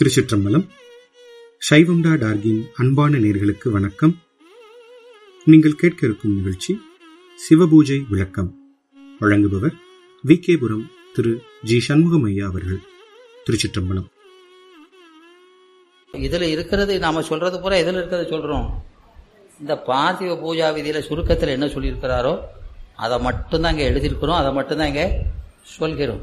திருச்சிற்றம்பலம் சைவம்டா டார்கின் அன்பான நேர்களுக்கு வணக்கம் நீங்கள் கேட்க இருக்கும் நிகழ்ச்சி சிவபூஜை விளக்கம் வழங்குபவர் வி கேபுரம் திரு ஜி சண்முகம் ஐயா அவர்கள் திருச்சிற்றம்பலம் இதுல இருக்கிறது நாம சொல்றது பூரா எதுல இருக்கிறத சொல்றோம் இந்த பார்த்திவ பூஜா விதியில சுருக்கத்தில் என்ன சொல்லியிருக்கிறாரோ அதை மட்டும்தான் இங்க எழுதியிருக்கிறோம் அதை மட்டும்தான் இங்க சொல்கிறோம்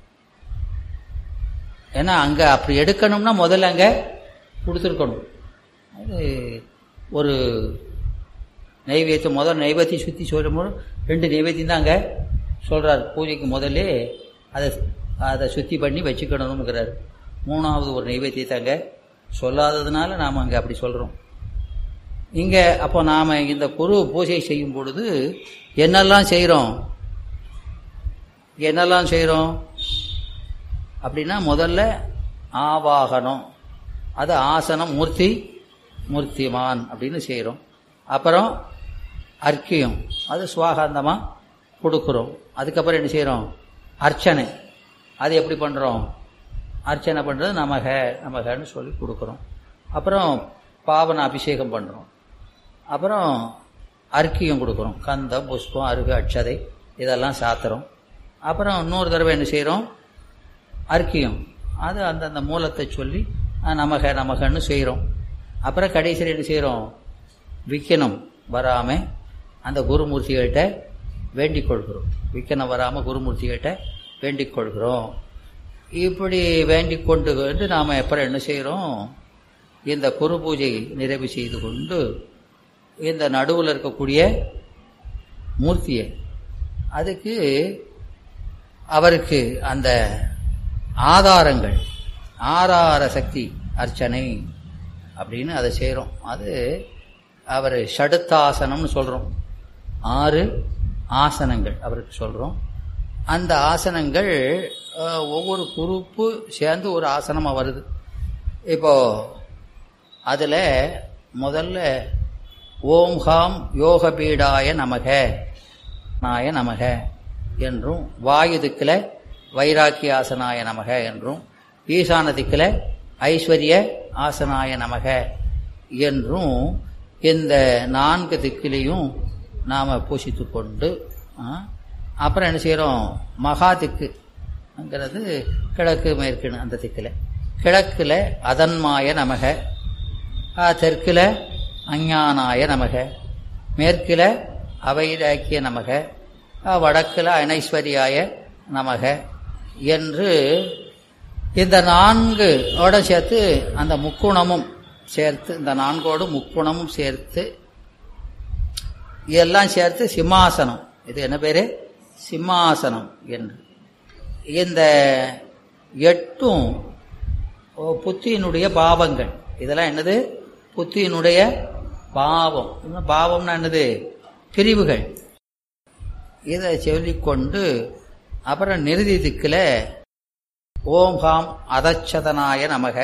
ஏன்னா அங்க அப்படி எடுக்கணும்னா முதல்ல அங்க கொடுத்துருக்கணும் அது ஒரு நைவேத்தியம் முதல் நைவேத்தியம் சுற்றி சொல்லும்போது ரெண்டு நைவேத்தியம் தான் அங்கே சொல்கிறார் பூஜைக்கு முதல்ல அதை அதை சுத்தி பண்ணி வச்சுக்கணுங்கிறார் மூணாவது ஒரு நைவேத்தியத்தை அங்கே சொல்லாததுனால நாம் அங்கே அப்படி சொல்கிறோம் இங்கே அப்போ நாம் இந்த குரு பூஜை செய்யும் பொழுது என்னெல்லாம் செய்கிறோம் என்னெல்லாம் செய்கிறோம் அப்படின்னா முதல்ல ஆவாகனம் அது ஆசனம் மூர்த்தி மூர்த்திமான் அப்படின்னு செய்கிறோம் அப்புறம் அர்க்கியம் அது சுவாகாந்தமாக கொடுக்குறோம் அதுக்கப்புறம் என்ன செய்கிறோம் அர்ச்சனை அது எப்படி பண்ணுறோம் அர்ச்சனை பண்ணுறது நமக நமகன்னு சொல்லி கொடுக்குறோம் அப்புறம் பாவன அபிஷேகம் பண்ணுறோம் அப்புறம் அர்க்கியம் கொடுக்குறோம் கந்தம் புஷ்பம் அருகு அட்சதை இதெல்லாம் சாத்துறோம் அப்புறம் இன்னொரு தடவை என்ன செய்கிறோம் அர்க்கியம் அது அந்தந்த மூலத்தை சொல்லி நமக நமகன்னு செய்கிறோம் அப்புறம் கடைசியில் என்ன செய்கிறோம் விக்கனம் வராமல் அந்த குருமூர்த்திகள்கிட்ட வேண்டிக் கொள்கிறோம் விக்கனம் வராமல் குருமூர்த்திகள்கிட்ட வேண்டிக் கொள்கிறோம் இப்படி வேண்டிக் கொண்டு வந்து நாம் அப்புறம் என்ன செய்கிறோம் இந்த குரு பூஜை நிறைவு செய்து கொண்டு இந்த நடுவில் இருக்கக்கூடிய மூர்த்தியை அதுக்கு அவருக்கு அந்த ஆதாரங்கள் ஆதார சக்தி அர்ச்சனை அப்படின்னு அதை செய்கிறோம் அது அவர் ஷடுத்தாசனம்னு சொல்கிறோம் ஆறு ஆசனங்கள் அவருக்கு சொல்கிறோம் அந்த ஆசனங்கள் ஒவ்வொரு குரூப்பு சேர்ந்து ஒரு ஆசனமாக வருது இப்போ அதில் முதல்ல ஓம் ஹாம் யோக பீடாய நமக நாய நமக என்றும் வாயு திக்கில் வைராக்கிய ஆசனாய நமக என்றும் ஈசான திக்கில் ஐஸ்வர்ய ஆசனாய நமக என்றும் இந்த நான்கு திக்கிலையும் நாம் பூசித்து கொண்டு அப்புறம் என்ன செய்கிறோம் மகா திக்குங்கிறது கிழக்கு மேற்குன்னு அந்த திக்கில் கிழக்கில் அதன்மாய நமக தெற்கில் அஞ்ஞானாய நமக மேற்கில் அவைராக்கிய நமக வடக்கில் அனைஸ்வரியாய நமக என்று இந்த நான்கு ஓட சேர்த்து அந்த முக்குணமும் சேர்த்து இந்த நான்கோடு முக்குணமும் சேர்த்து இதெல்லாம் சேர்த்து சிம்மாசனம் இது என்ன பேரு சிம்மாசனம் என்று இந்த எட்டும் புத்தியினுடைய பாவங்கள் இதெல்லாம் என்னது புத்தியினுடைய பாவம் பாவம்னா என்னது பிரிவுகள் இதை சொல்லிக்கொண்டு அப்புறம் நிறுதி திக்கில் ஓம்ஹாம் அதச்சதனாய நமக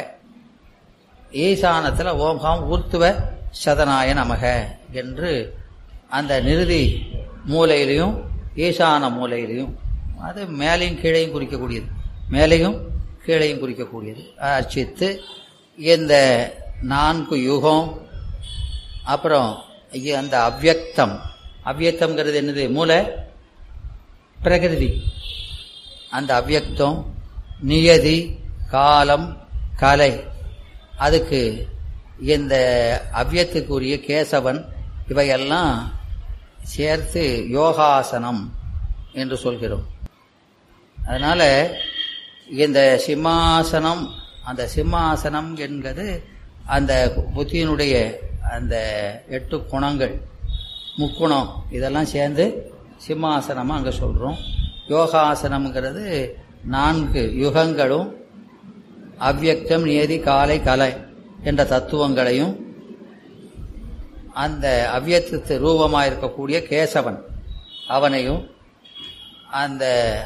ஈசானத்தில் ஓம்ஹாம் ஊர்த்துவ சதனாய நமக என்று அந்த நிறுதி மூலையிலையும் ஈசான மூலையிலையும் அது மேலையும் கீழையும் குறிக்கக்கூடியது மேலையும் கீழையும் குறிக்கக்கூடியது அர்ச்சித்து இந்த நான்கு யுகம் அப்புறம் அந்த அவ்வக்தம் அவ்வக்தம்ங்கிறது என்னது மூளை பிரகிருதி அந்த அவ்வக்தம் நியதி காலம் கலை அதுக்கு இந்த அவ்யத்துக்குரிய கேசவன் இவையெல்லாம் சேர்த்து யோகாசனம் என்று சொல்கிறோம் அதனால இந்த சிம்மாசனம் அந்த சிம்மாசனம் என்பது அந்த புத்தியினுடைய அந்த எட்டு குணங்கள் முக்குணம் இதெல்லாம் சேர்ந்து சிம்மாசனமாக அங்கே சொல்கிறோம் யோகாசனம்ங்கிறது நான்கு யுகங்களும் அவ்யக்தம் நியதி காலை கலை என்ற தத்துவங்களையும் அந்த அவ்யத்து ரூபமாக இருக்கக்கூடிய கேசவன் அவனையும் அந்த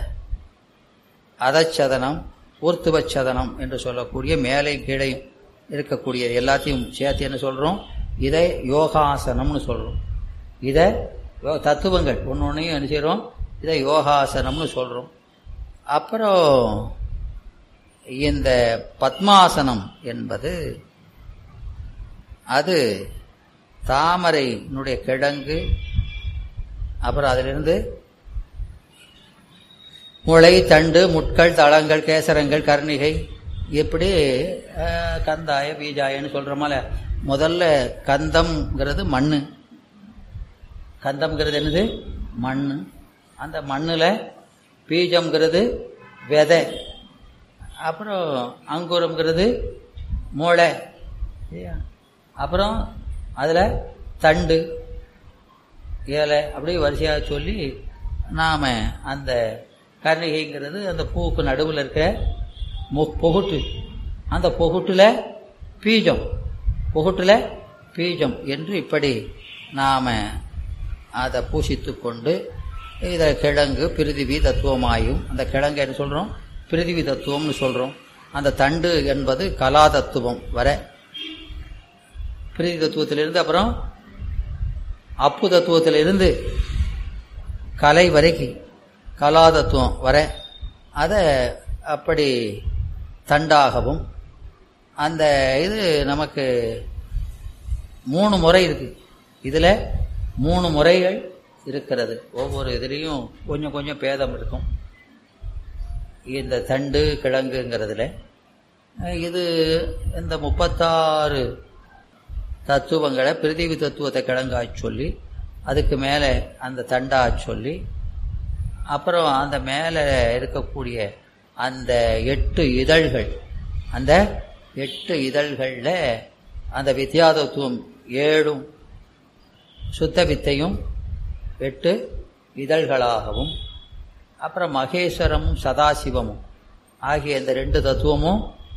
அதச்சதனம் ஊர்த்துவச்சதனம் என்று சொல்லக்கூடிய மேலே கீழையும் இருக்கக்கூடிய எல்லாத்தையும் சேர்த்து என்ன சொல்கிறோம் இதை யோகாசனம்னு சொல்கிறோம் இதை தத்துவங்கள் ஒன்று ஒன்றையும் என்ன செய்கிறோம் இதை யோகாசனம்னு சொல்கிறோம் அப்புறம் இந்த பத்மாசனம் என்பது அது தாமரையினுடைய கிழங்கு அப்புறம் அதிலிருந்து முளை தண்டு முட்கள் தளங்கள் கேசரங்கள் கர்ணிகை இப்படி அஹ், கந்தாய பீஜாயன்னு சொல்கிறோமால முதல்ல கந்தம்ங்கிறது மண்ணு கந்தம்ங்கிறது என்னது மண் அந்த மண்ணில் பீஜம்ங்கிறது விதை அப்புறம் அங்குரம்ங்கிறது மூளை இல்லையா? அப்புறம் அதில் தண்டு ஏலை அப்படி வரிசையாக சொல்லி நாம் அந்த கர்ணிகைங்கிறது அந்த பூவுக்கு நடுவில் இருக்க மு பொகுட்டு அந்த பொகுட்டில் பீஜம் பொகுட்டில் பீஜம் என்று இப்படி நாம் அதை பூசித்து கொண்டு இதில் கிழங்கு பிரிதிவி தத்துவமாயும் அந்த கிழங்கு என்ன சொல்கிறோம் பிரிதிவி தத்துவம்னு சொல்கிறோம் அந்த தண்டு என்பது கலா தத்துவம் வர பிரிதி தத்துவத்திலிருந்து அப்புறம் அப்பு தத்துவத்திலிருந்து கலை வரைக்கும் கலா தத்துவம் வர அதை அப்படி தண்டாகவும் அந்த இது நமக்கு மூணு முறை இருக்கு இதில் மூணு முறைகள் இருக்கிறது ஒவ்வொரு இதுலேயும் கொஞ்சம் கொஞ்சம் பேதம் இருக்கும் இந்த தண்டு கிழங்குங்கிறதுல இது இந்த முப்பத்தாறு தத்துவங்களை பிரிதிவி தத்துவத்தை கிழங்கா சொல்லி அதுக்கு மேலே அந்த தண்டா சொல்லி அப்புறம் அந்த மேலே இருக்கக்கூடிய அந்த எட்டு இதழ்கள் அந்த எட்டு இதழ்களில் அந்த வித்யாதத்துவம் ஏழும் சுத்த வித்தையும் எட்டு இதழ்களாகவும் அப்புறம் மகேஸ்வரமும் சதாசிவமும் ஆகிய இந்த ரெண்டு தத்துவமும்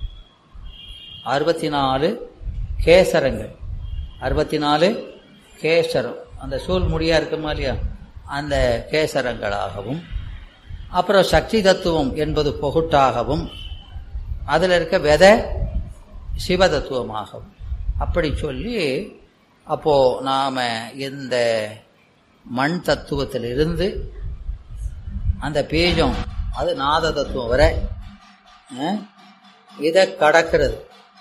அறுபத்தி நாலு கேசரங்கள் அறுபத்தி நாலு கேசரம் அந்த சூழ் முடியா இருக்குமா இல்லையா அந்த கேசரங்களாகவும் அப்புறம் சக்தி தத்துவம் என்பது பொகுட்டாகவும் அதில் இருக்க விதை சிவ தத்துவமாகவும் அப்படி சொல்லி அப்போ நாம இந்த மண் தத்துவத்திலிருந்து அந்த பீஜம் அது நாத தத்துவம் வரை அஹ், இதை கடக்கிறது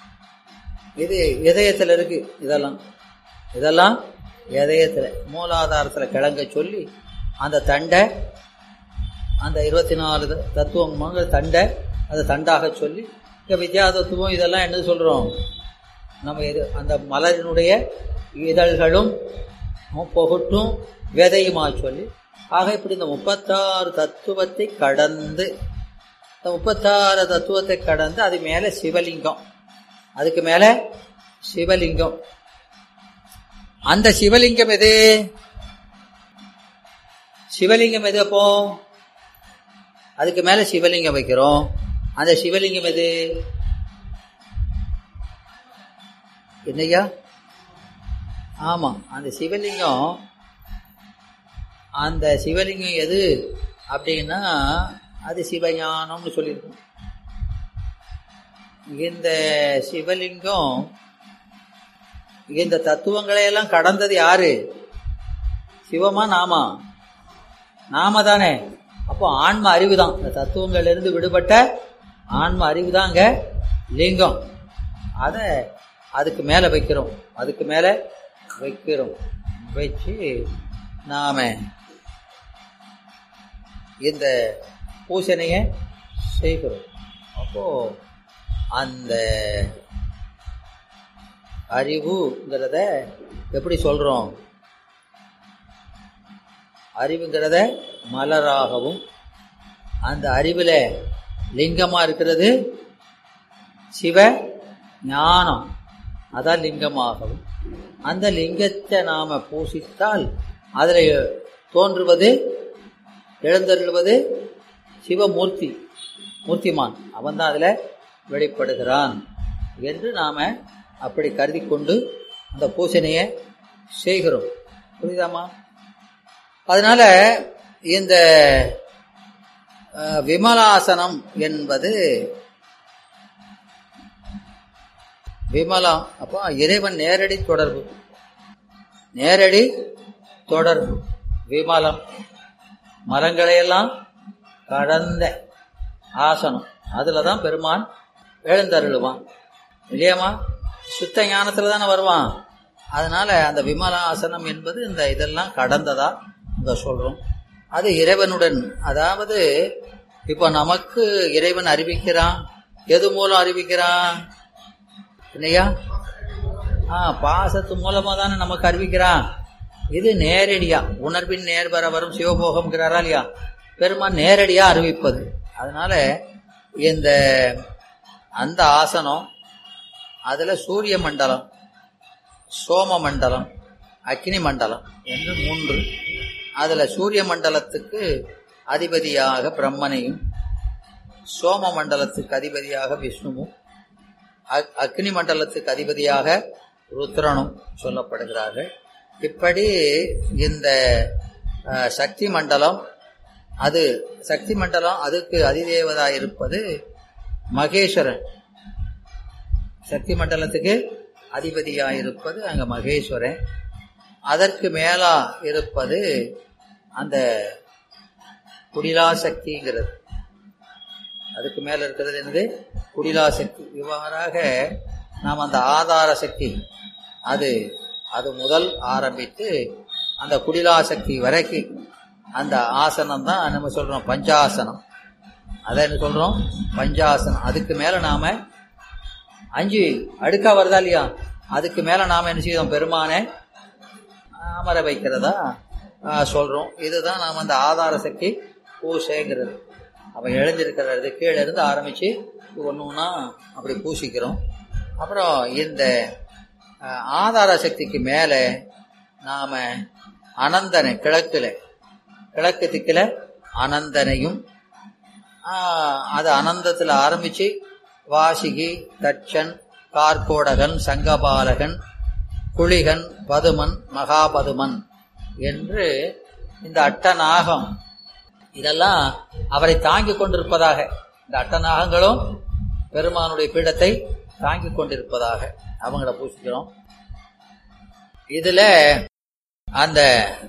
இது இதயத்தில் இருக்கு இதெல்லாம் இதெல்லாம் இதயத்தில் மூலாதாரத்தில் கிழங்க சொல்லி அந்த தண்டை அந்த இருபத்தி நாலு தத்துவம் தண்டை அதை தண்டாக சொல்லி இங்கே வித்யா தத்துவம் இதெல்லாம் என்ன சொல்கிறோம் நம்ம இது அந்த மலரினுடைய இதழ்களும் பொகுட்டும் விதையுமா சொல்லி ஆக இப்படி இந்த முப்பத்தாறு தத்துவத்தை கடந்து இந்த முப்பத்தாறு தத்துவத்தை கடந்து அது மேலே சிவலிங்கம் அதுக்கு மேலே சிவலிங்கம் அந்த சிவலிங்கம் எது சிவலிங்கம் எது அப்போ அதுக்கு மேல சிவலிங்கம் வைக்கிறோம் அந்த சிவலிங்கம் எது என்னையா ஆமா அந்த சிவலிங்கம் அந்த சிவலிங்கம் எது அப்படின்னா அது சிவஞானம்னு சொல்லியிருக்கோம் இந்த சிவலிங்கம் இந்த தத்துவங்களை எல்லாம் கடந்தது யாரு சிவமா நாமா நாம தானே அப்போ ஆன்ம அறிவு தான் இந்த தத்துவங்கள்ல இருந்து விடுபட்ட ஆன்ம அறிவு தாங்க லிங்கம் அத அதுக்கு மேல வைக்கிறோம் அதுக்கு மேல வைக்கிறோம் வச்சு நாம இந்த பூசணைய செய்கிறோம் அப்போ அந்த அறிவுங்கிறத எப்படி சொல்றோம் அறிவுங்கிறத மலராகவும் அந்த அறிவுல லிங்கமா இருக்கிறது சிவ ஞானம் அதான் லிங்கமாகவும் அந்த லிங்கத்தை நாம பூசித்தால் அதுல தோன்றுவது எழுந்தருள்வது சிவமூர்த்தி மூர்த்திமான் அவன் தான் அதுல வெளிப்படுகிறான் என்று நாம அப்படி கருதி கொண்டு அந்த பூசணையை செய்கிறோம் புரியுதாமா அதனால இந்த அஹ், விமலாசனம் என்பது விமலம் அப்போ இறைவன் நேரடி தொடர்பு நேரடி தொடர்பு விமலம் மரங்களையெல்லாம் கடந்த ஆசனம் அதுல தான் பெருமான் எழுந்தருளுவான் இல்லையாமா சுத்த ஞானத்துல தானே வருவான் அதனால அந்த விமலாசனம் என்பது இந்த இதெல்லாம் கடந்ததா இங்க சொல்றோம் அது இறைவனுடன் அதாவது இப்ப நமக்கு இறைவன் அறிவிக்கிறான் எது மூலம் அறிவிக்கிறான் இல்லையா ஆ பாசத்து மூலமா தானே நமக்கு அறிவிக்கிறான் இது நேரடியா உணர்வின் நேர்வர வரும் சிவபோகம்ங்கிறாரா இல்லையா பெருமான் நேரடியா அறிவிப்பது அதனால இந்த அந்த ஆசனம் அதுல சூரிய மண்டலம் சோம மண்டலம் அக்னி மண்டலம் என்று மூன்று அதுல சூரிய மண்டலத்துக்கு அதிபதியாக பிரம்மனையும் சோம மண்டலத்துக்கு அதிபதியாக விஷ்ணுவும் அக்- அக்னி மண்டலத்துக்கு அதிபதியாக ருத்ரனும் சொல்லப்படுகிறார்கள் இப்படி இந்த அஹ், சக்தி மண்டலம் அது சக்தி மண்டலம் அதுக்கு அதிதேவதா இருப்பது மகேஸ்வரன் சக்தி மண்டலத்துக்கு அதிபதியா இருப்பது அங்க மகேஸ்வரன் அதற்கு மேலா இருப்பது அந்த குடிலா சக்திங்கிறது அதுக்கு மேல இருக்கிறது என்னது குடிலா சக்தி இவ்வாறாக நாம் அந்த ஆதார சக்தி அது அது முதல் ஆரம்பித்து அந்த குடிலா சக்தி வரைக்கும் அந்த ஆசனம் தான் நம்ம சொல்றோம் பஞ்சாசனம் அதை என்ன சொல்றோம் பஞ்சாசனம் அதுக்கு மேல நாம அஞ்சு அடுக்கா வருதா இல்லையா அதுக்கு மேல நாம என்ன செய்வோம் பெருமானை அமர வைக்கிறதா ஆ, சொல்றோம் இதுதான் நாம் அந்த ஆதார சக்தி பூசைங்கிறது அவன் எழுந்திருக்கிறது கீழே இருந்து ஆரம்பிச்சு ஒன்று ஒன்றா அப்படி பூசிக்கிறோம் அப்புறம் இந்த ஆ, ஆதார சக்திக்கு மேலே நாம அனந்தனை கிழக்குல கிழக்கு திக்கில அனந்தனையும் ஆ, அது அனந்தத்தில் ஆரம்பிச்சு வாசிகி தட்சன் கார்கோடகன் சங்கபாலகன் குளிகன் பதுமன் மகாபதுமன் என்று இந்த அட்டநாகம் இதெல்லாம் அவரை தாங்கிக் கொண்டிருப்பதாக இந்த அட்டநாகங்களும் பெருமானுடைய பீடத்தை தாங்கிக் கொண்டிருப்பதாக அவங்கள பூசிக்கிறோம் இதுல அந்த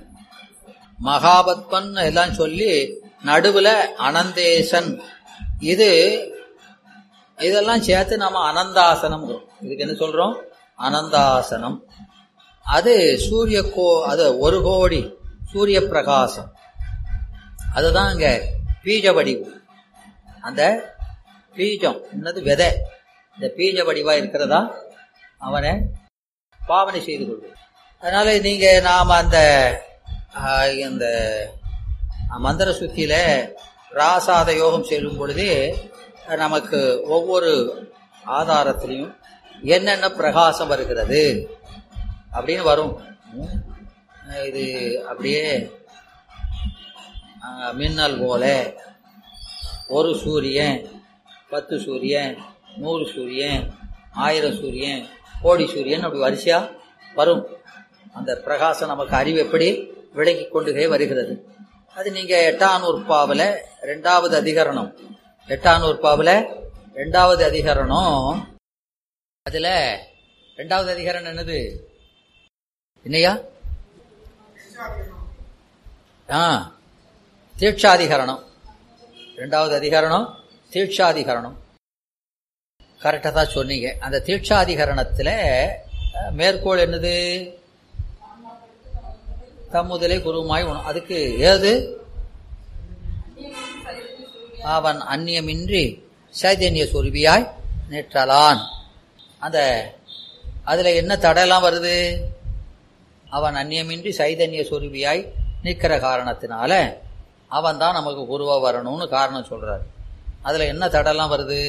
மகாபத்மன் எல்லாம் சொல்லி நடுவுல அனந்தேசன் இது இதெல்லாம் சேர்த்து நாம அனந்தாசனம் இதுக்கு என்ன சொல்றோம் அனந்தாசனம் அது சூரிய கோ அது ஒரு கோடி சூரிய பிரகாசம் அதுதான் இங்க பீஜ வடிவு அந்த பீஜம் என்னது விதை இந்த பீஜ வடிவா இருக்கிறதா அவனை பாவனை செய்து கொள்வது அதனால நீங்க நாம அந்த ஆஹ், இந்த மந்திர சுத்தியில ராசாத யோகம் செல்லும் பொழுது நமக்கு ஒவ்வொரு ஆதாரத்திலையும் என்னென்ன பிரகாசம் வருகிறது அப்படின்னு வரும் ம். இது அப்படியே ஆஹ், மின்னல் போல ஒரு சூரியன் பத்து சூரியன் நூறு சூரியன் ஆயிரம் சூரியன் கோடி சூரியன் அப்படி வரிசையா வரும் அந்த பிரகாசம் நமக்கு அறிவு எப்படி விளங்கி கொண்டுகே வருகிறது அது நீங்க எட்டாம் நூற்பாவில் ரெண்டாவது அதிகரணம் எட்டாம் நூற்பாவில் ரெண்டாவது அதிகரணம் அதுல ரெண்டாவது அதிகரணம் என்னது என்னையா ஆ தீட்சாதிகரணம் ரெண்டாவது அதிகரணம் தீட்சாதிகரணம் கரெக்டாக தான் சொன்னீங்க அந்த தீட்சாதிகரணத்தில் அஹ், மேற்கோள் என்னது தம்முதலே குருமாய் உண அதுக்கு ஏது அவன் அந்நியமின்றி சைதன்ய சுருபியாய் நிற்றலான் அந்த அதுல என்ன தடையெல்லாம் வருது அவன் அந்நியமின்றி சைதன்ய சுருபியாய் நிற்கிற காரணத்தினால அவன் தான் நமக்கு குருவா வரணும்னு காரணம் சொல்றாரு அதுல என்ன தடையெல்லாம் வருது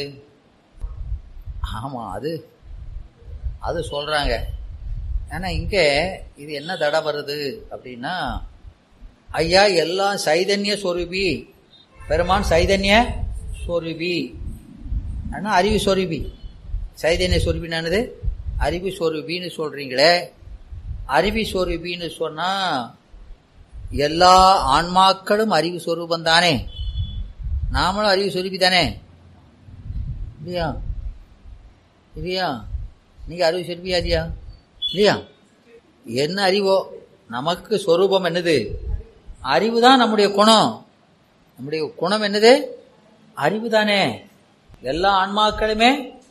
ஆமா அது அது சொல்றாங்க ஏன்னா இங்க இது என்ன தடை வருது அப்படின்னா ஐயா எல்லாம் சைதன்ய சொருபி பெருமான் சைதன்ய சொருபி ஆனா அறிவு சொருபி சைதன்ய சொருபின்னு அறிவு சொருபின்னு சொல்றீங்களே அறிவி சொருபின்னு சொன்னா எல்லா ஆன்மாக்களும் அறிவு சொரூபம் தானே நாமளும் அறிவு சொருபி தானே இல்லையா இல்லையா நீங்க அறிவு சொருபியா இல்லையா இல்லையா என்ன அறிவோ நமக்கு சொரூபம் என்னது அறிவு தான் நம்முடைய குணம் நம்முடைய குணம் என்னது அறிவு தானே எல்லா ஆன்மாக்களுமே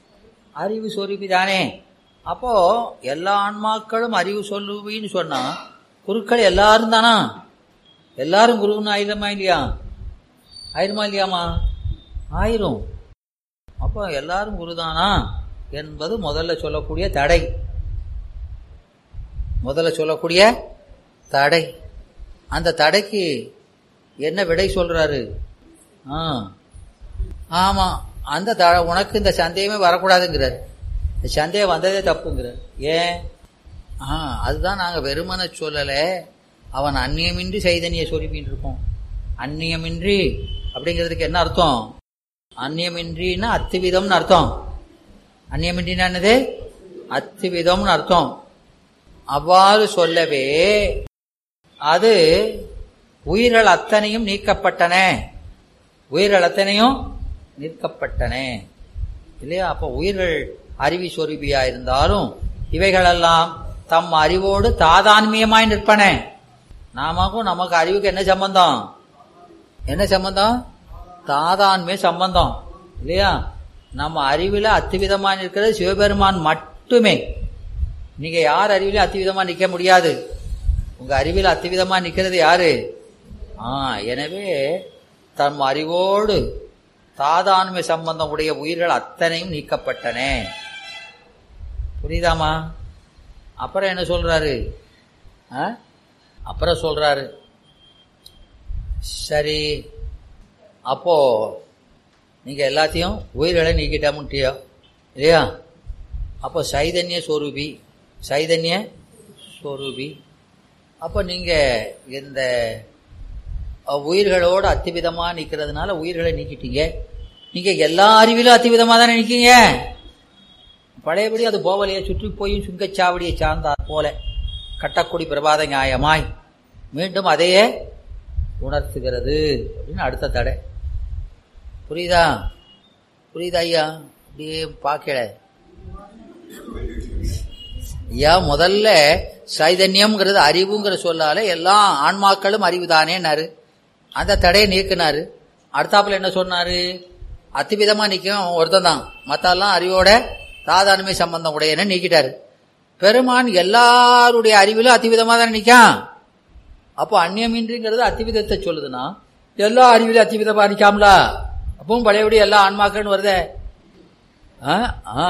அறிவு சொரூபி தானே அப்போ எல்லா ஆன்மாக்களும் அறிவு சொல்லுவின்னு சொன்னா குருக்கள் எல்லாரும் தானா எல்லாரும் குருன்னு ஆயிரமா இல்லையா ஆயிரமா இல்லையாமா ஆயிரும் அப்போ எல்லாரும் குருதானா என்பது முதல்ல சொல்லக்கூடிய தடை முதல்ல சொல்லக்கூடிய தடை அந்த தடைக்கு என்ன விடை சொல்றாரு ஆ ஆமா அந்த த உனக்கு இந்த சந்தேகமே வரக்கூடாதுங்கிறார் இந்த சந்தேகம் வந்ததே தப்புங்கிறார் ஏன் ஆ அதுதான் நாங்கள் வெறுமனை சொல்லலை அவன் அந்நியமின்றி சைதன்ய சொருப்பின்னு இருக்கோம் அந்நியமின்றி அப்படிங்கிறதுக்கு என்ன அர்த்தம் அந்நியமின்றின்னா அத்துவிதம்னு அர்த்தம் அந்நியமின்றினா என்னது அத்துவிதம்னு அர்த்தம் அவ்வாறு சொல்லவே அது உயிர்கள் அத்தனையும் நீக்கப்பட்டன உயிர்கள் அத்தனையும் நீக்கப்பட்டன இல்லையா அப்போ உயிர்கள் அறிவி சொருபியா இருந்தாலும் இவைகளெல்லாம் தம் அறிவோடு தாதான்மியமாய் நிற்பன நாமக்கும் நமக்கு அறிவுக்கு என்ன சம்பந்தம் என்ன சம்பந்தம் தாதான்மிய சம்பந்தம் இல்லையா நம்ம அறிவில் அத்துவிதமா நிற்கிறது சிவபெருமான் மட்டுமே நீங்க யார் அறிவிலும் அத்துவிதமா நிக்க முடியாது உங்க அறிவில் அத்துவிதமா நிக்கிறது யாரு ஆ எனவே தம் அறிவோடு தாதான்மை சம்பந்தம் உடைய உயிர்கள் அத்தனையும் நீக்கப்பட்டன புரியுதாமா அப்புறம் என்ன சொல்றாரு ஆ? அப்புறம் சொல்றாரு சரி அப்போ நீங்க எல்லாத்தையும் உயிர்களை நீக்கிட்டா முட்டியா இல்லையா அப்போ சைதன்ய சொரூபி சைதன்ய சொரூபி அப்போ நீங்க இந்த அஹ், உயிர்களோட அத்திவிதமா நிக்கிறதுனால உயிர்களை நீக்கிட்டீங்க நீங்க எல்லா அறிவிலும் அத்திவிதமா தானே நிக்கீங்க பழையபடி அது போவலையே சுற்றி போய் சுங்கச்சாவடியை சார்ந்தார் போல கட்டக்குடி பிரபாத நியாயமாய் மீண்டும் அதையே உணர்த்துகிறது அப்படின்னு அடுத்த தடை புரியுதா புரியுதா ஐயா அப்படியே பார்க்கல ஐயா முதல்ல சைதன்யம்ங்கிறது அறிவுங்கிற சொல்லால எல்லா ஆன்மாக்களும் அறிவுதானேன்னாரு அந்த தடையை நீக்கினாரு அடுத்தாப்புல என்ன சொன்னாரு அத்திவிதமா நிற்கும் ஒருத்தன் தான் மத்தெல்லாம் அறிவோட சாதாரணமை சம்பந்தம் உடையன நீக்கிட்டாரு பெருமான் எல்லாருடைய அறிவிலும் அத்திவிதமா தானே நிற்கான் அப்போ அந்நியமின்றிங்கிறது அத்திவிதத்தை சொல்லுதுன்னா எல்லா அறிவிலும் அத்திவிதமா நிற்காமலா அப்பவும் பழையபடி எல்லா ஆன்மாக்கள்னு வருதே ஆ ஆ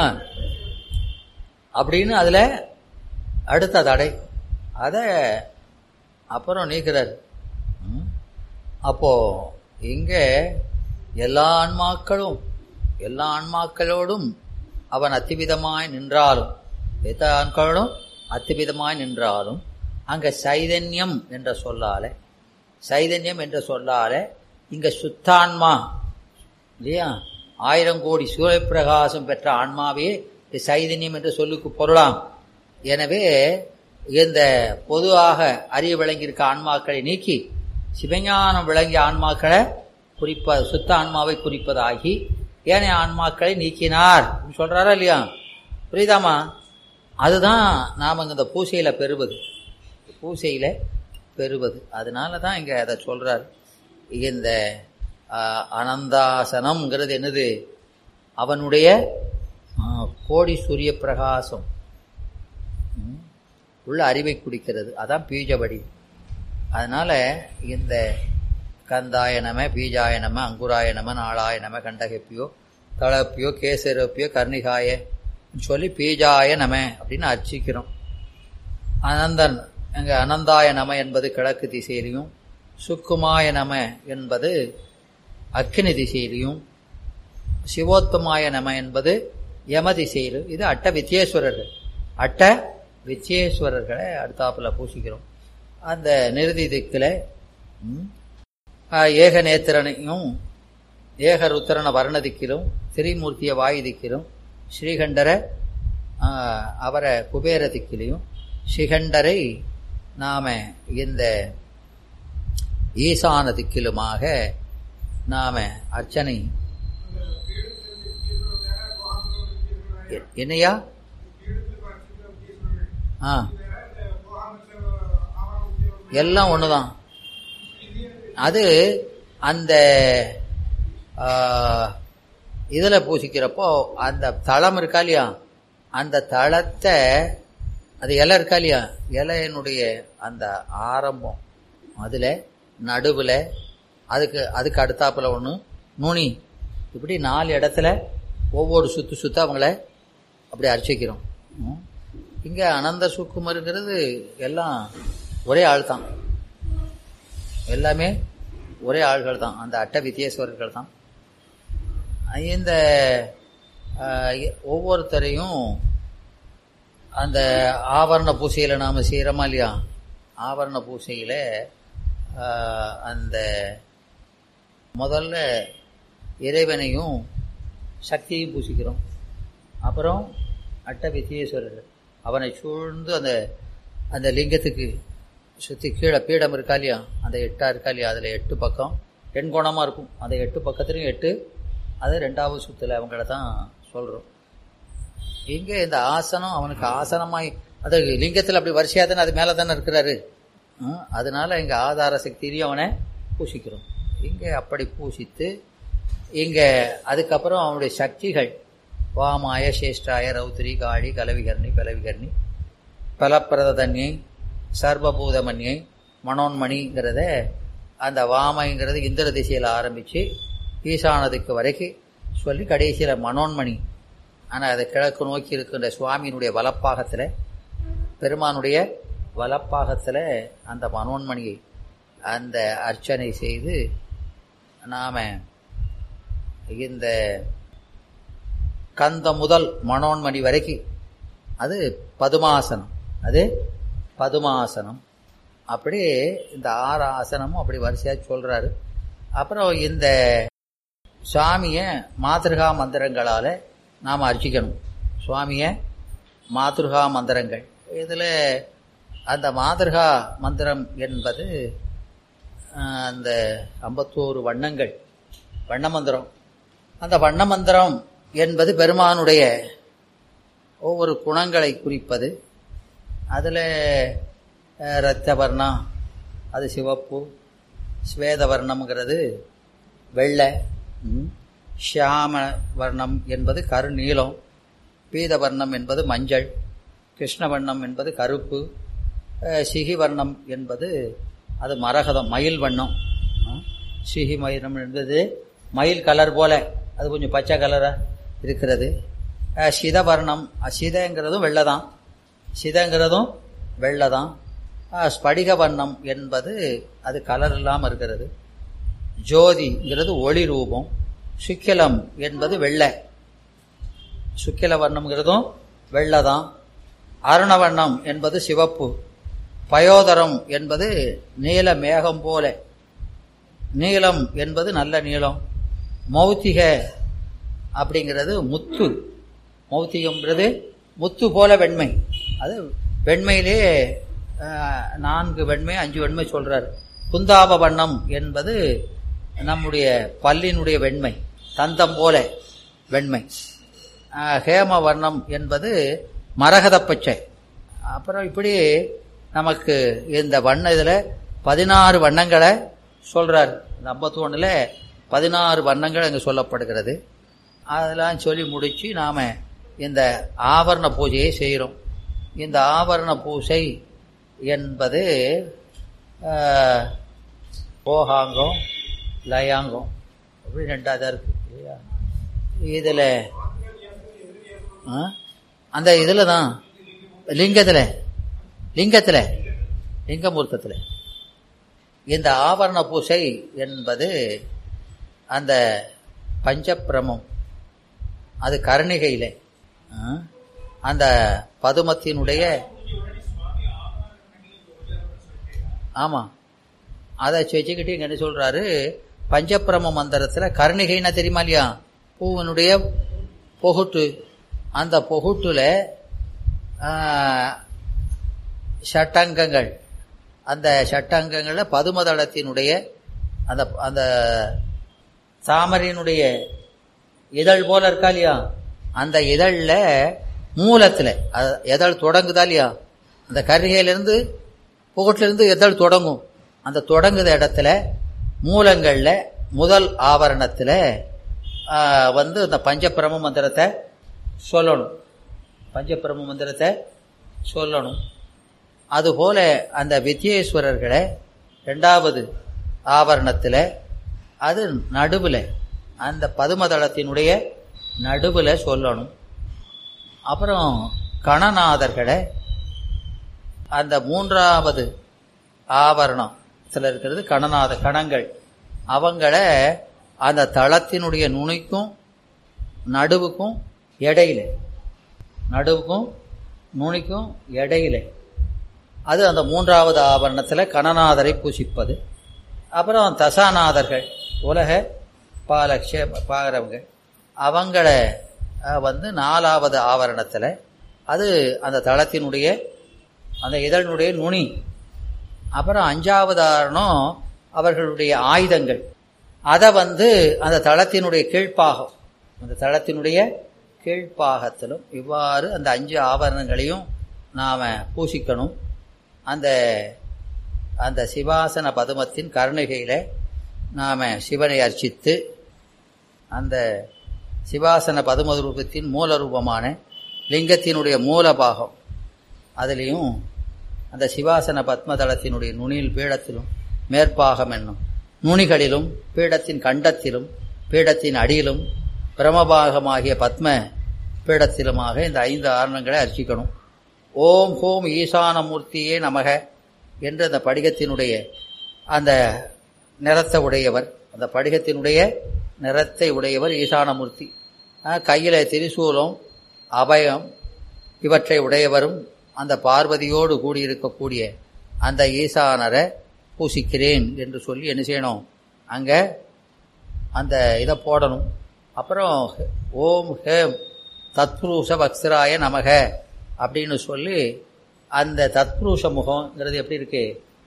அப்படின்னு அதுல அடுத்த தடை அதை அப்புறம் நீக்கிறார் ம். அப்போ இங்க எல்லா ஆன்மாக்களும் எல்லா ஆன்மாக்களோடும் அவன் அத்திவிதமாய் நின்றாலும் எல்லா ஆன்களோடும் அத்திவிதமாய் நின்றாலும் அங்க சைதன்யம் என்ற சொல்லால சைதன்யம் என்ற சொல்லால இங்க சுத்தான்மா இல்லையா ஆயிரம் கோடி சூரியப்பிரகாசம் பெற்ற ஆன்மாவே இந்த சைதன்யம் என்ற சொல்லுக்கு பொருளாம் எனவே இந்த பொதுவாக அறிய விளங்கியிருக்க ஆன்மாக்களை நீக்கி சிவஞானம் விளங்கிய ஆன்மாக்களை குறிப்ப சுத்த ஆன்மாவை குறிப்பதாகி ஏனைய ஆன்மாக்களை நீக்கினார் சொல்றாரா இல்லையா புரியுதாமா அதுதான் நாம் இந்த பூசையில பெறுவது பூசையில பெறுவது அதனால தான் இங்க அதை சொல்றார் இந்த ஆ, அனந்தாசனம்ங்கிறது என்னது அவனுடைய ஆ, கோடி சூரிய பிரகாசம் ம், உள்ள அறிவை குடிக்கிறது அதான் பீஜபடி அதனால இந்த கந்தாய நம பீஜாய நம அங்குராய நம நாளாய நம கண்டகப்பியோ தளப்பியோ கேசரப்பியோ கர்ணிகாய சொல்லி பீஜாய நம அப்படின்னு அர்ச்சிக்கிறோம் அனந்தன் அங்க அனந்தாய நம என்பது கிழக்கு திசையிலையும் சுக்குமாய நம என்பது அக்கினி திசையிலையும் சிவோத்தமாய நம என்பது யம திசையிலும் இது அட்ட வித்யேஸ்வரர்கள் அட்ட வித்யேஸ்வரர்களை அடுத்தாப்புல பூசிக்கிறோம் அந்த நிறுதி திக்கில் ம், ஆ, ஏக நேத்திரனையும் ஏக ருத்திரன வர்ண திக்கிலும் திரிமூர்த்திய வாயு திக்கிலும் ஸ்ரீகண்டர ஆ, அவரை குபேர திக்கிலையும் ஸ்ரீகண்டரை நாம இந்த ஈசான திக்கிலுமாக நாம அர்ச்சனை எ- என்னையா ஆ எல்லாம் ஒண்ணுதான் அது அந்த ஆ, இதில் பூசிக்கிறப்போ அந்த தளம் இருக்கா இல்லையா அந்த தளத்தை அது இலை இருக்கா இல்லையா இலையினுடைய அந்த ஆரம்பம் அதில் நடுவில் அதுக்கு அதுக்கு அடுத்தாப்புல ஒன்று நுனி இப்படி நாலு இடத்துல ஒவ்வொரு சுற்று சுற்று அவங்கள அப்படி அர்ச்சிக்கிறோம் இங்கே அனந்த சுக்குமருங்கிறது எல்லாம் ஒரே ஆள் தான் எல்லாமே ஒரே ஆள்கள் தான் அந்த அட்ட வித்தியேஸ்வரர்கள் தான் இந்த ஒவ்வொருத்தரையும் அந்த ஆவரண பூசையில் நாம் செய்கிறோமா இல்லையா ஆவரண பூசையில் அந்த முதல்ல இறைவனையும் சக்தியையும் பூசிக்கிறோம் அப்புறம் அட்ட வித்தியேஸ்வரர் அவனை சூழ்ந்து அந்த அந்த லிங்கத்துக்கு சுற்றி கீழே பீடம் இருக்கா இல்லையா அந்த எட்டா இருக்கா இல்லையா அதில் எட்டு பக்கம் எண்கோணமாக இருக்கும் அந்த எட்டு பக்கத்துலையும் எட்டு அது ரெண்டாவது சுற்றில் அவங்கள தான் சொல்கிறோம் இங்கே இந்த ஆசனம் அவனுக்கு ஆசனமாய் அது லிங்கத்தில் அப்படி வரிசையாக தானே அது மேலே தானே இருக்கிறாரு அதனால இங்கே ஆதார சக்தியிலையும் அவனை பூசிக்கிறோம் இங்கே அப்படி பூசித்து இங்கே அதுக்கப்புறம் அவனுடைய சக்திகள் வாமாய சேஷ்டாய ரௌத்திரி காழி கலவிகர்ணி பலவிகர்ணி பலப்பிரதன்யை சர்வபூதமன்யை மனோன்மணிங்கிறத அந்த வாமைங்கிறது இந்திர திசையில் ஆரம்பித்து ஈசானதுக்கு வரைக்கும் சொல்லி கடைசியில் மனோன்மணி ஆனால் அதை கிழக்கு நோக்கி இருக்கின்ற சுவாமியினுடைய வலப்பாகத்தில் பெருமானுடைய வலப்பாகத்தில் அந்த மனோன்மணியை அந்த அர்ச்சனை செய்து நாம் இந்த கந்த முதல் மனோன்மணி வரைக்கும் அது பதுமாசனம் அது பதுமாசனம் அப்படி இந்த ஆறு ஆசனமும் அப்படி வரிசையாக சொல்கிறாரு அப்புறம் இந்த சுவாமியை மாத்திருகா மந்திரங்களால் நாம் அர்ச்சிக்கணும் சுவாமியை மாத்ருகா மந்திரங்கள் இதில் அந்த மாதர்கா மந்திரம் என்பது அந்த ஐம்பத்தோரு வண்ணங்கள் வண்ண மந்திரம் அந்த வண்ண மந்திரம் என்பது பெருமானுடைய ஒவ்வொரு குணங்களை குறிப்பது அதில் இரத்த வர்ணம் அது சிவப்பு ஸ்வேத வர்ணம்ங்கிறது வெள்ளை ஷியாம வர்ணம் என்பது கருநீலம் பீத வர்ணம் என்பது மஞ்சள் கிருஷ்ண வண்ணம் என்பது கருப்பு சிகி வர்ணம் என்பது அது மரகதம் மயில் வண்ணம் சிகி மயிரம் என்பது மயில் கலர் போல அது கொஞ்சம் பச்சை கலராக இருக்கிறது சிதவர்ணம் சிதங்கிறதும் வெள்ளை தான் சிதங்கிறதும் வெள்ளை தான் ஸ்படிக வண்ணம் என்பது அது கலர் இல்லாமல் இருக்கிறது ஜோதிங்கிறது ஒளி ரூபம் சுக்கிலம் என்பது வெள்ளை சுக்கில வர்ணம்ங்கிறதும் வெள்ளை தான் அருணவண்ணம் என்பது சிவப்பு பயோதரம் என்பது நீல மேகம் போல நீலம் என்பது நல்ல நீளம் மௌத்திக அப்படிங்கிறது முத்து மௌத்திகம்ன்றது முத்து போல வெண்மை அது வெண்மையிலே நான்கு வெண்மை அஞ்சு வெண்மை சொல்றார் குந்தாப வண்ணம் என்பது நம்முடைய பல்லினுடைய வெண்மை தந்தம் போல வெண்மை ஹேம வர்ணம் என்பது மரகத பச்சை அப்புறம் இப்படி நமக்கு இந்த வண்ண இதில் பதினாறு வண்ணங்களை சொல்கிறார் இந்த ஐம்பத்தி ஒன்றில் பதினாறு வண்ணங்கள் அங்கே சொல்லப்படுகிறது அதெல்லாம் சொல்லி முடித்து நாம் இந்த ஆவரண பூஜையை செய்கிறோம் இந்த ஆவரண பூஜை என்பது போகாங்கம் லயாங்கம் அப்படி ரெண்டாவதாக இருக்கு இல்லையா இதில் அந்த இதில் தான் லிங்கத்தில் லிங்கத்தில் லிங்கமூர்த்தத்தில் இந்த ஆவரண பூசை என்பது அந்த பஞ்சப்பிரமம் அது கருணிகையில் அந்த பதுமத்தினுடைய ஆமாம் அதை வச்சுக்கிட்டு இங்கே என்ன சொல்கிறாரு பஞ்சப்பிரம மந்திரத்தில் கருணிகைன்னா தெரியுமா இல்லையா பூவனுடைய பொகுட்டு அந்த பொகுட்டுல ஷட்டங்கங்கள் அந்த ஷட்டங்கங்களில் பதுமதளத்தினுடைய அந்த அந்த தாமரையினுடைய இதழ் போல இருக்கா இல்லையா அந்த இதழில் மூலத்தில் எதழ் தொடங்குதா இல்லையா அந்த கருகையிலேருந்து புகட்டிலிருந்து எதழ் தொடங்கும் அந்த தொடங்குத இடத்துல மூலங்களில் முதல் ஆவரணத்தில் வந்து இந்த பஞ்சபிரம மந்திரத்தை சொல்லணும் பஞ்சபிரம மந்திரத்தை சொல்லணும் அதுபோல அந்த வித்யேஸ்வரர்களை ரெண்டாவது ஆவரணத்தில் அது நடுவில் அந்த பதுமதளத்தினுடைய நடுவில் சொல்லணும் அப்புறம் கணநாதர்களை அந்த மூன்றாவது ஆவரணம் சில இருக்கிறது கணநாத கணங்கள் அவங்கள அந்த தளத்தினுடைய நுனிக்கும் நடுவுக்கும் இடையில நடுவுக்கும் நுனிக்கும் இடையில அது அந்த மூன்றாவது ஆவரணத்தில் கணநாதரை பூசிப்பது அப்புறம் தசாநாதர்கள் உலக பாலக்ஷ பாகிறவங்க அவங்கள வந்து நாலாவது ஆவரணத்தில் அது அந்த தளத்தினுடைய அந்த இதழினுடைய நுனி அப்புறம் அஞ்சாவது ஆரணம் அவர்களுடைய ஆயுதங்கள் அதை வந்து அந்த தளத்தினுடைய கீழ்ப்பாகம் அந்த தளத்தினுடைய கீழ்ப்பாகத்திலும் இவ்வாறு அந்த அஞ்சு ஆபரணங்களையும் நாம் பூசிக்கணும் அந்த அந்த சிவாசன பதுமத்தின் கருணைகையில் நாம் சிவனை அர்ச்சித்து அந்த சிவாசன பதும ரூபத்தின் மூல ரூபமான லிங்கத்தினுடைய மூல பாகம் அதுலேயும் அந்த சிவாசன பத்மதளத்தினுடைய நுனியில் பீடத்திலும் மேற்பாகம் என்னும் நுனிகளிலும் பீடத்தின் கண்டத்திலும் பீடத்தின் அடியிலும் பிரமபாகமாகிய பத்ம பீடத்திலுமாக இந்த ஐந்து ஆரணங்களை அர்ச்சிக்கணும் ஓம் ஹோம் ஈசானமூர்த்தியே நமக என்று அந்த படிகத்தினுடைய அந்த நிறத்தை உடையவர் அந்த படிகத்தினுடைய நிறத்தை உடையவர் ஈசானமூர்த்தி கையில் திரிசூலம் அபயம் இவற்றை உடையவரும் அந்த பார்வதியோடு கூடியிருக்கக்கூடிய அந்த ஈசானரை பூசிக்கிறேன் என்று சொல்லி என்ன செய்யணும் அங்கே அந்த இதை போடணும் அப்புறம் ஓம் ஹேம் தத்புருஷ வக்ஸராய நமக அப்படின்னு சொல்லி அந்த தத்புருஷ முகம்ங்கிறது எப்படி இருக்கு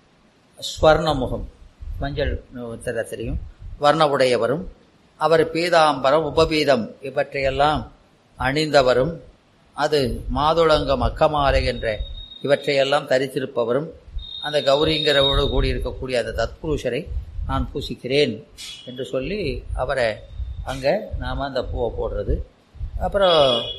ஸ்வர்ண முகம் மஞ்சள் தெரியும் வர்ண உடையவரும் அவர் பீதாம்பரம் உபபீதம் இவற்றையெல்லாம் அணிந்தவரும் அது மாதுளங்கம் அக்கமாலை என்ற இவற்றையெல்லாம் தரித்திருப்பவரும் அந்த கௌரிங்கிறவோடு கூடியிருக்கக்கூடிய அந்த தத்புருஷரை நான் பூசிக்கிறேன் என்று சொல்லி அவரை அங்கே நாம் அந்த பூவை போடுறது அப்புறம்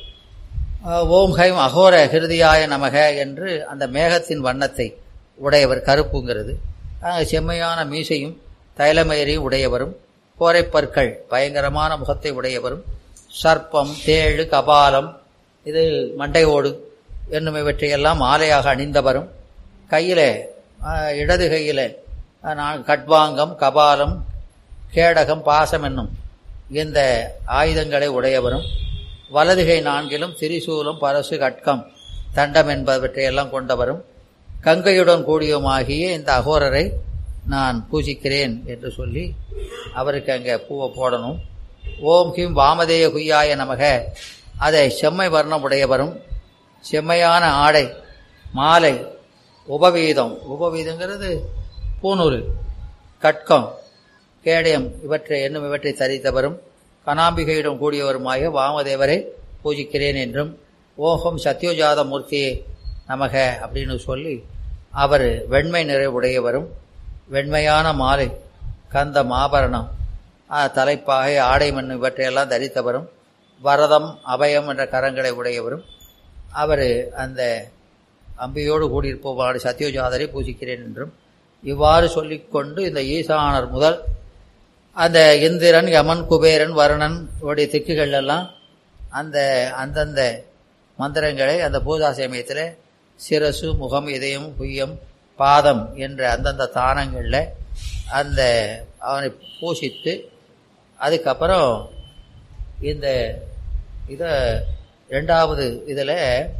ஓம் ஹைம் அகோர ஹிருதியாய நமக என்று அந்த மேகத்தின் வண்ணத்தை உடையவர் கருப்புங்கிறது செம்மையான மீசையும் தைலமயரையும் உடையவரும் கோரைப்பற்கள் பயங்கரமான முகத்தை உடையவரும் சர்ப்பம் தேழு கபாலம் இது மண்டையோடு என்னும் இவற்றையெல்லாம் மாலையாக அணிந்தவரும் கையில் இடது கையில் நான் கட்வாங்கம் கபாலம் கேடகம் பாசம் என்னும் இந்த ஆயுதங்களை உடையவரும் வலதுகை நான்கிலும் திரிசூலம் பரசு கட்கம் தண்டம் என்பவற்றையெல்லாம் கொண்டவரும் கங்கையுடன் கூடியமாகிய இந்த அகோரரை நான் பூஜிக்கிறேன் என்று சொல்லி அவருக்கு அங்கே பூவை போடணும் ஓம் ஹிம் வாமதேய குய்யாய நமக அதை செம்மை வர்ணம் உடையவரும் செம்மையான ஆடை மாலை உபவீதம் உபவீதங்கிறது பூநூறு கட்கம் கேடயம் இவற்றை என்னும் இவற்றை தரித்தவரும் கனாம்பிகையிடம் கூடியவருமாய வாமதேவரை பூஜிக்கிறேன் என்றும் ஓஹம் சத்யோஜாத மூர்த்தியே நமக அப்படின்னு சொல்லி அவர் வெண்மை நிறைவுடையவரும் வெண்மையான மாலை கந்த மாபரணம் தலைப்பாகை ஆடை மண் இவற்றையெல்லாம் தரித்தவரும் வரதம் அபயம் என்ற கரங்களை உடையவரும் அவர் அந்த அம்பியோடு கூடியிருப்பவாறு சத்யோஜாதரை பூஜிக்கிறேன் என்றும் இவ்வாறு சொல்லிக்கொண்டு இந்த ஈசானர் முதல் அந்த இந்திரன் யமன் குபேரன் வருணன் உடைய திக்குகள் எல்லாம் அந்த அந்தந்த மந்திரங்களை அந்த பூஜா சமயத்தில் சிரசு முகம் இதயம் புய்யம் பாதம் என்ற அந்தந்த தானங்களில் அந்த அவனை பூசித்து அதுக்கப்புறம் இந்த இதை ரெண்டாவது இதில்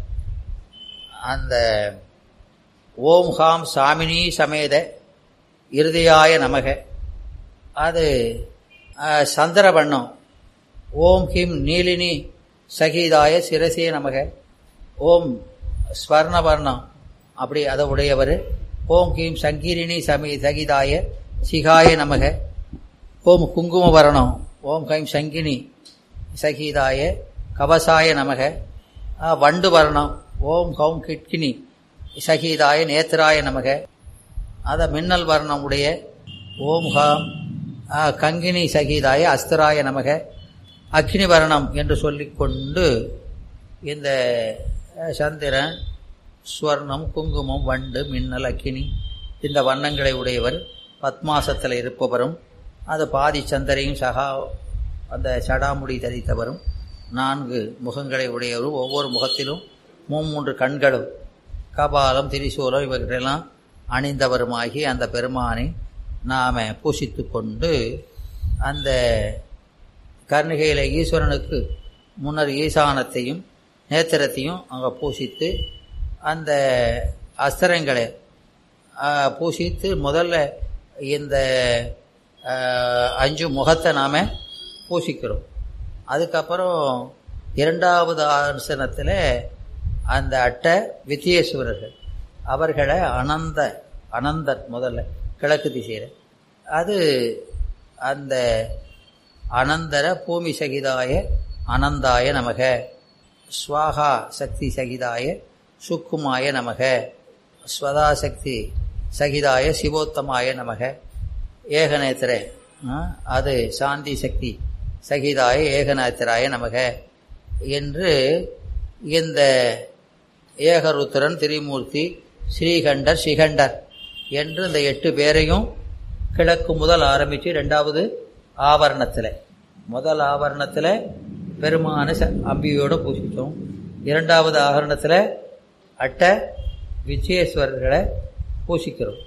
அந்த ஓம் ஹாம் சாமினி சமேத இருதயாய நமக அது சந்திரவண்ணம் ஓம் ஹிம் நீலினி சகீதாய சிரசே நமக ஓம் ஸ்வர்ணவர்ணம் அப்படி அதை உடையவர் ஓம் ஹீம் சங்கீரிணி சமி சகிதாய சிகாய நமக ஓம் குங்குமவரணம் ஓம் ஹைம் சங்கினி சகீதாய கவசாய நமக வண்டு வர்ணம் ஓம் ஹௌம் கிட்கினி சகீதாய நேத்ராய நமக அத மின்னல் வர்ணம் உடைய ஓம் ஹாம் கங்கினி சகீதாய அஸ்தராய நமக அக்னிவரணம் என்று சொல்லிக்கொண்டு இந்த சந்திரன் ஸ்வர்ணம் குங்குமம் வண்டு மின்னல் அக்கினி இந்த வண்ணங்களை உடையவர் பத்மாசத்தில் இருப்பவரும் அது பாதி சந்திரையும் சகா அந்த சடாமுடி தரித்தவரும் நான்கு முகங்களை உடையவரும் ஒவ்வொரு முகத்திலும் மூன்று கண்களும் கபாலம் திரிசூலம் இவற்றையெல்லாம் அணிந்தவருமாகி அந்த பெருமானை நாம் பூசித்து கொண்டு அந்த கர்ணிகையில் ஈஸ்வரனுக்கு முன்னர் ஈசானத்தையும் நேத்திரத்தையும் அங்கே பூசித்து அந்த அஸ்திரங்களை பூசித்து முதல்ல இந்த அஞ்சு முகத்தை நாம் பூசிக்கிறோம் அதுக்கப்புறம் இரண்டாவது ஆசனத்தில் அந்த அட்டை வித்தியேஸ்வரர்கள் அவர்களை அனந்த அனந்தன் முதல்ல கிழக்கு திசையில் அது அந்த அனந்தர பூமி சகிதாய அனந்தாய நமக ஸ்வாகா சக்தி சகிதாய சுக்குமாய நமக ஸ்வதாசக்தி சகிதாய சிவோத்தமாய நமக ஏகநேத்திர அது சாந்தி சக்தி சகிதாய ஏகநாத்திராய நமக என்று இந்த ஏகருத்திரன் திரிமூர்த்தி ஸ்ரீகண்டர் சிகண்டர் என்று இந்த எட்டு பேரையும் கிழக்கு முதல் ஆரம்பித்து ரெண்டாவது ஆவரணத்தில் முதல் ஆவரணத்தில் பெருமான அம்பியோடு பூசித்தோம் இரண்டாவது ஆவரணத்தில் அட்ட விஜயேஸ்வரர்களை பூசிக்கிறோம்